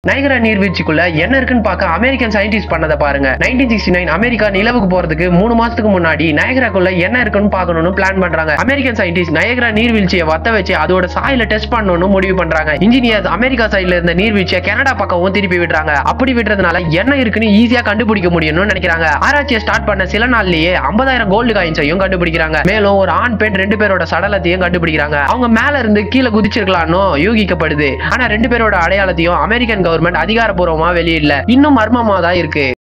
நைகரா நீர்வீழ்ச்சிக்குள்ள என்ன இருக்குன்னு பார்க்க அமெரிக்கன் சயின்டிஸ்ட் பண்ணதை பாருங்க நைன்டீன் சிக்ஸ்டி நைன் அமெரிக்கா நிலவுக்கு போறதுக்கு மூணு மாசத்துக்கு முன்னாடி நயகராக்குள்ள என்ன இருக்குன்னு பார்க்கணும்னு பிளான் பண்றாங்க அமெரிக்கன் சயின்டிஸ்ட் நயகரா நீர்வீழ்ச்சியை வத்த வச்சு அதோட சாயில டெஸ்ட் பண்ணணும்னு முடிவு பண்றாங்க இன்ஜினியர்ஸ் அமெரிக்கா சைடுல இருந்த நீர்வீழ்ச்சியை கனடா பக்கமும் திருப்பி விடுறாங்க அப்படி விடுறதுனால என்ன இருக்குன்னு ஈஸியா கண்டுபிடிக்க முடியும்னு நினைக்கிறாங்க ஆராய்ச்சியை ஸ்டார்ட் பண்ண சில நாள்லயே ஐம்பதாயிரம் கோல்டு காயின்ஸையும் கண்டுபிடிக்கிறாங்க மேலும் ஒரு ஆண் பெண் ரெண்டு பேரோட சடலத்தையும் கண்டுபிடிக்கிறாங்க அவங்க மேல இருந்து கீழே குதிச்சிருக்கலாம்னு யூகிக்கப்படுது ஆனா ரெண்டு பேரோட அடையாளத்தையும் அமெரிக்கன் கவர்மெண்ட் அதிகாரப்பூர்வமா வெளியிடல இன்னும் மர்மமா தான் இருக்கு